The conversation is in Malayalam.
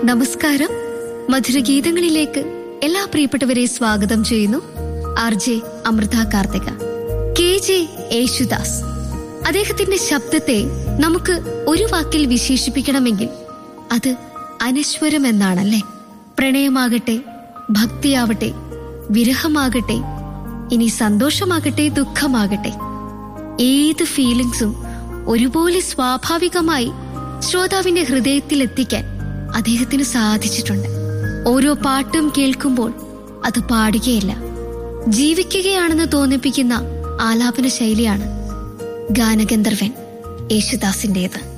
നമസ്കാരം മധുരഗീതങ്ങളിലേക്ക് എല്ലാ പ്രിയപ്പെട്ടവരെ സ്വാഗതം ചെയ്യുന്നു R J Amrutha Karthika K J Yesudas അദ്ദേഹത്തിന്റെ ശബ്ദത്തെ നമുക്ക് ഒരു വാക്കിൽ വിശേഷിപ്പിക്കണമെങ്കിൽ അത് അനശ്വരം എന്നാണല്ലേ പ്രണയമാകട്ടെ ഭക്തിയാവട്ടെ വിരഹമാകട്ടെ ഇനി സന്തോഷമാകട്ടെ ദുഃഖമാകട്ടെ ഏത് ഫീലിംഗ്സും ഒരുപോലെ സ്വാഭാവികമായി ശ്രോതാവിന്റെ ഹൃദയത്തിൽ എത്തിക്കാൻ അദ്ദേഹത്തിന് സാധിച്ചിട്ടുണ്ട് ഓരോ പാട്ടും കേൾക്കുമ്പോൾ അത് പാടുകയല്ല ജീവിക്കുകയാണെന്ന് തോന്നിപ്പിക്കുന്ന ആലാപന ശൈലിയാണ് ഗാനഗന്ധർവൻ യേശുദാസിന്റേത്